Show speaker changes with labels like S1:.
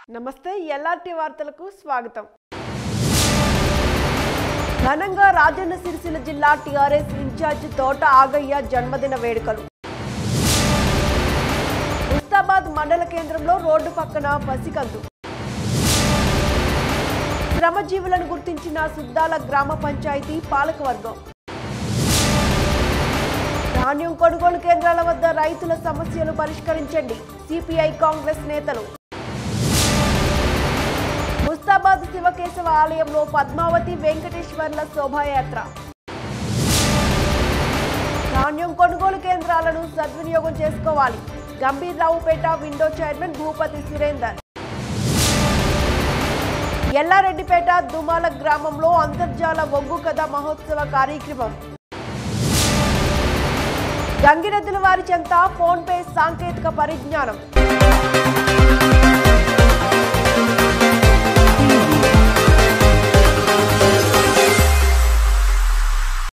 S1: నమస్తే ఎల్ఆర్టీ వార్తలకు స్వాగతం ఘనంగా రాజన్న సిరిసిల్ల జిల్లా టీఆర్ఎస్ ఇన్ఛార్జ్ తోట ఆగయ్య జన్మదిన వేడుకలు ముస్తాబాద్ మండల కేంద్రంలో రోడ్డు పక్కన పసికందు శ్రమజీవులను గుర్తించిన సుద్దాల గ్రామ పంచాయతీ పాలకవర్గం ధాన్యం కొనుగోలు కేంద్రాల వద్ద రైతుల సమస్యలు పరిష్కరించండి సిపిఐ కాంగ్రెస్ నేతలు ముస్తాబాద్ శివకేశవ ఆలయంలో పద్మావతి వెంకటేశ్వర్ల శోభాయాత్ర ధాన్యం కొనుగోలు కేంద్రాలను సద్వినియోగం చేసుకోవాలి గంభీర్రావుపేట విండో చైర్మన్ భూపతి సురేందర్ ఎల్లారెడ్డిపేట దుమాల గ్రామంలో అంతర్జాల ఒగ్గు కథ మహోత్సవ కార్యక్రమం గంగిరెద్దుల వారి చెంత ఫోన్ పే సాంకేతిక పరిజ్ఞానం